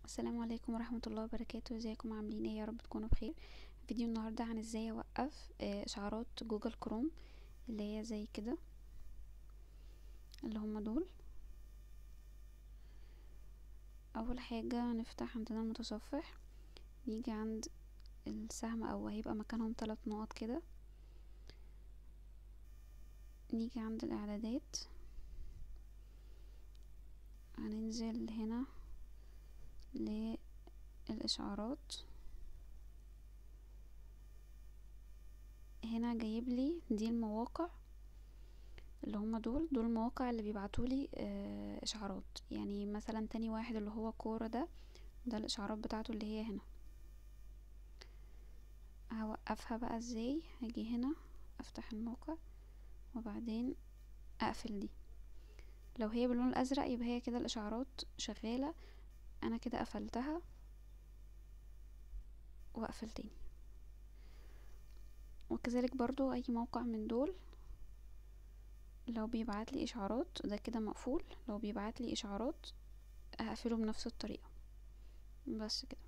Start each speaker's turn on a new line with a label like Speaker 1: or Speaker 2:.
Speaker 1: السلام عليكم ورحمة الله وبركاته ازيكم عاملين ايه يا رب تكونوا بخير فيديو النهاردة عن ازاي اوقف آه، اشعارات جوجل كروم اللي هي زي كده اللي هما دول اول حاجة نفتح عندنا المتصفح نيجي عند السهم او هيبقى مكانهم ثلاث نقط كده نيجي عند الاعدادات هننزل هنا للإشعارات هنا جايب لي دي المواقع اللي هما دول دول المواقع اللي بيبعتولي اه اشعارات يعني مثلا تاني واحد اللي هو كورة ده ده الاشعارات بتاعته اللي هي هنا هوقفها بقى ازاي هاجي هنا افتح الموقع وبعدين اقفل دي لو هي باللون الازرق يبقى هي كده الاشعارات شغالة انا كده قفلتها واقفل تاني وكذلك برضو اي موقع من دول لو بيبعت لي اشعارات ده كده مقفول لو بيبعت لي اشعارات هقفله بنفس الطريقة بس كده